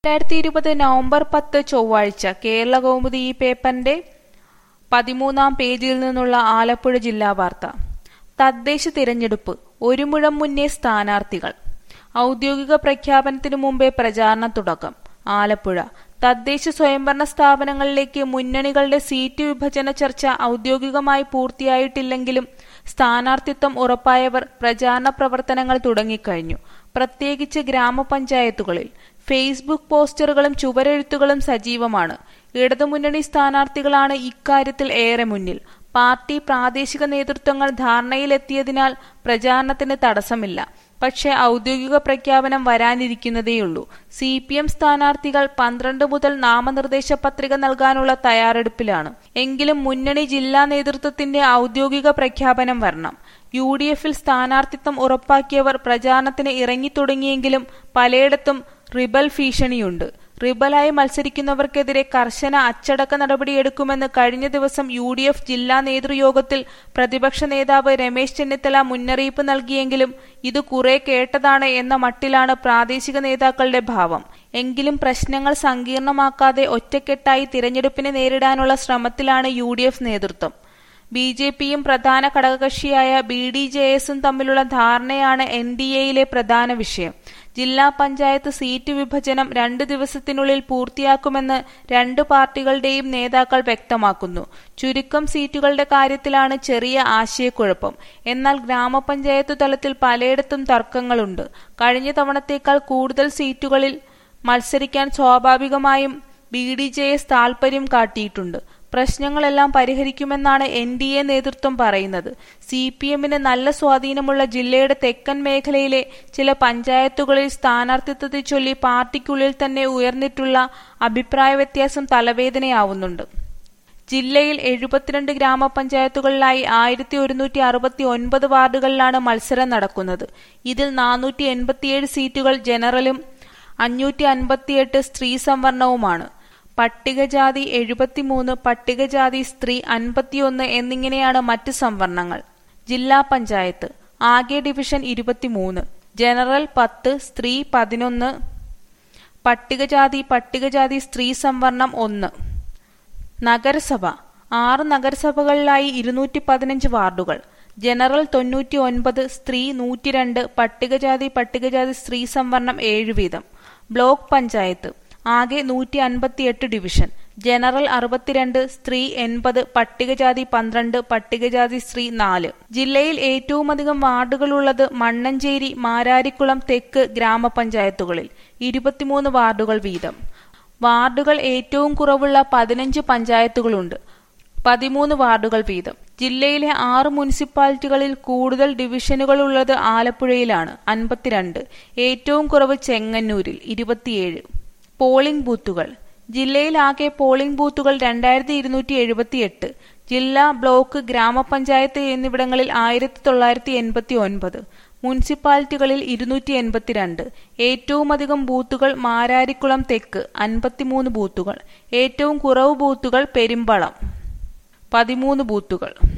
രണ്ടായിരത്തി ഇരുപത് നവംബർ പത്ത് ചൊവ്വാഴ്ച കേരള കൗമുദി ഈ പേപ്പറിന്റെ പതിമൂന്നാം പേജിൽ നിന്നുള്ള ആലപ്പുഴ ജില്ലാ വാർത്ത തദ്ദേശ തിരഞ്ഞെടുപ്പ് ഒരു മുഴം മുന്നേ സ്ഥാനാർത്ഥികൾ ഔദ്യോഗിക പ്രഖ്യാപനത്തിനു മുമ്പേ പ്രചാരണ തുടക്കം ആലപ്പുഴ തദ്ദേശ സ്വയംഭരണ സ്ഥാപനങ്ങളിലേക്ക് മുന്നണികളുടെ സീറ്റ് വിഭജന ചർച്ച ഔദ്യോഗികമായി പൂർത്തിയായിട്ടില്ലെങ്കിലും സ്ഥാനാർത്ഥിത്വം ഉറപ്പായവർ പ്രചാരണ പ്രവർത്തനങ്ങൾ തുടങ്ങിക്കഴിഞ്ഞു പ്രത്യേകിച്ച് ഗ്രാമപഞ്ചായത്തുകളിൽ ഫേസ്ബുക്ക് പോസ്റ്ററുകളും ചുവരെഴുത്തുകളും സജീവമാണ് ഇടതുമുന്നണി സ്ഥാനാർത്ഥികളാണ് ഇക്കാര്യത്തിൽ ഏറെ മുന്നിൽ പാർട്ടി പ്രാദേശിക നേതൃത്വങ്ങൾ ധാരണയിലെത്തിയതിനാൽ പ്രചാരണത്തിന് തടസ്സമില്ല പക്ഷേ ഔദ്യോഗിക പ്രഖ്യാപനം വരാനിരിക്കുന്നതേയുള്ളൂ സി പി എം സ്ഥാനാർത്ഥികൾ പന്ത്രണ്ട് മുതൽ നാമനിർദ്ദേശ പത്രിക നൽകാനുള്ള തയ്യാറെടുപ്പിലാണ് എങ്കിലും മുന്നണി ജില്ലാ നേതൃത്വത്തിന്റെ ഔദ്യോഗിക പ്രഖ്യാപനം വരണം യു ഡി എഫിൽ സ്ഥാനാർത്ഥിത്വം ഉറപ്പാക്കിയവർ പ്രചാരണത്തിന് ഇറങ്ങിത്തുടങ്ങിയെങ്കിലും പലയിടത്തും റിബൽ ഭീഷണിയുണ്ട് റിബലായി മത്സരിക്കുന്നവർക്കെതിരെ കർശന അച്ചടക്ക നടപടിയെടുക്കുമെന്ന് കഴിഞ്ഞ ദിവസം യു ഡി എഫ് ജില്ലാ നേതൃയോഗത്തിൽ പ്രതിപക്ഷ നേതാവ് രമേശ് ചെന്നിത്തല മുന്നറിയിപ്പ് നൽകിയെങ്കിലും ഇത് കുറെ കേട്ടതാണ് എന്ന മട്ടിലാണ് പ്രാദേശിക നേതാക്കളുടെ ഭാവം എങ്കിലും പ്രശ്നങ്ങൾ സങ്കീർണമാക്കാതെ ഒറ്റക്കെട്ടായി തിരഞ്ഞെടുപ്പിനെ നേരിടാനുള്ള ശ്രമത്തിലാണ് യു നേതൃത്വം ബി ജെ പിയും പ്രധാന ഘടകകക്ഷിയായ ബി ഡി ജെ എസും തമ്മിലുള്ള ധാരണയാണ് എൻ ഡി എയിലെ പ്രധാന വിഷയം ജില്ലാ പഞ്ചായത്ത് സീറ്റ് വിഭജനം രണ്ട് ദിവസത്തിനുള്ളിൽ പൂർത്തിയാക്കുമെന്ന് രണ്ട് പാർട്ടികളുടെയും നേതാക്കൾ വ്യക്തമാക്കുന്നു ചുരുക്കം സീറ്റുകളുടെ കാര്യത്തിലാണ് ചെറിയ ആശയക്കുഴപ്പം എന്നാൽ ഗ്രാമപഞ്ചായത്ത് തലത്തിൽ പലയിടത്തും തർക്കങ്ങളുണ്ട് കഴിഞ്ഞ തവണത്തേക്കാൾ കൂടുതൽ സീറ്റുകളിൽ മത്സരിക്കാൻ സ്വാഭാവികമായും ബി ഡി ജെ എസ് താൽപര്യം കാട്ടിയിട്ടുണ്ട് പ്രശ്നങ്ങളെല്ലാം പരിഹരിക്കുമെന്നാണ് എൻ ഡി എ നേതൃത്വം പറയുന്നത് സി പി എമ്മിന് നല്ല സ്വാധീനമുള്ള ജില്ലയുടെ തെക്കൻ മേഖലയിലെ ചില പഞ്ചായത്തുകളിൽ സ്ഥാനാർത്ഥിത്വത്തെ ചൊല്ലി പാർട്ടിക്കുള്ളിൽ തന്നെ ഉയർന്നിട്ടുള്ള അഭിപ്രായ വ്യത്യാസം തലവേദനയാവുന്നുണ്ട് ജില്ലയിൽ എഴുപത്തിരണ്ട് ഗ്രാമപഞ്ചായത്തുകളിലായി ആയിരത്തി ഒരുന്നൂറ്റി അറുപത്തി ഒൻപത് വാർഡുകളിലാണ് മത്സരം നടക്കുന്നത് ഇതിൽ നാനൂറ്റി എൺപത്തിയേഴ് സീറ്റുകൾ ജനറലും അഞ്ഞൂറ്റി അൻപത്തിയെട്ട് സ്ത്രീ സംവരണവുമാണ് പട്ടികജാതി എഴുപത്തിമൂന്ന് പട്ടികജാതി സ്ത്രീ അൻപത്തിയൊന്ന് എന്നിങ്ങനെയാണ് മറ്റ് സംവരണങ്ങൾ ജില്ലാ പഞ്ചായത്ത് ആകെ ഡിവിഷൻ ഇരുപത്തിമൂന്ന് ജനറൽ പത്ത് സ്ത്രീ പതിനൊന്ന് പട്ടികജാതി പട്ടികജാതി സ്ത്രീ സംവരണം ഒന്ന് നഗരസഭ ആറ് നഗരസഭകളിലായി ഇരുന്നൂറ്റി പതിനഞ്ച് വാർഡുകൾ ജനറൽ തൊണ്ണൂറ്റി ഒൻപത് സ്ത്രീ നൂറ്റിരണ്ട് പട്ടികജാതി പട്ടികജാതി സ്ത്രീ സംവരണം ഏഴ് വീതം ബ്ലോക്ക് പഞ്ചായത്ത് ആകെ നൂറ്റി അൻപത്തിയെട്ട് ഡിവിഷൻ ജനറൽ അറുപത്തിരണ്ട് സ്ത്രീ എൺപത് പട്ടികജാതി പന്ത്രണ്ട് പട്ടികജാതി സ്ത്രീ നാല് ജില്ലയിൽ ഏറ്റവുമധികം വാർഡുകളുള്ളത് മണ്ണഞ്ചേരി മാരാരിക്കുളം തെക്ക് ഗ്രാമപഞ്ചായത്തുകളിൽ ഇരുപത്തിമൂന്ന് വാർഡുകൾ വീതം വാർഡുകൾ ഏറ്റവും കുറവുള്ള പതിനഞ്ച് പഞ്ചായത്തുകളുണ്ട് പതിമൂന്ന് വാർഡുകൾ വീതം ജില്ലയിലെ ആറ് മുനിസിപ്പാലിറ്റികളിൽ കൂടുതൽ ഡിവിഷനുകളുള്ളത് ആലപ്പുഴയിലാണ് അൻപത്തിരണ്ട് ഏറ്റവും കുറവ് ചെങ്ങന്നൂരിൽ ഇരുപത്തിയേഴ് പോളിംഗ് ബൂത്തുകൾ ജില്ലയിലാകെ പോളിംഗ് ബൂത്തുകൾ രണ്ടായിരത്തി ഇരുന്നൂറ്റി എഴുപത്തിയെട്ട് ജില്ലാ ബ്ലോക്ക് ഗ്രാമപഞ്ചായത്ത് എന്നിവിടങ്ങളിൽ ആയിരത്തി തൊള്ളായിരത്തി എൺപത്തി ഒൻപത് മുനിസിപ്പാലിറ്റികളിൽ ഇരുന്നൂറ്റി എൺപത്തിരണ്ട് ഏറ്റവുമധികം ബൂത്തുകൾ മാരാരിക്കുളം തെക്ക് അൻപത്തിമൂന്ന് ബൂത്തുകൾ ഏറ്റവും കുറവ് ബൂത്തുകൾ പെരുമ്പളം പതിമൂന്ന് ബൂത്തുകൾ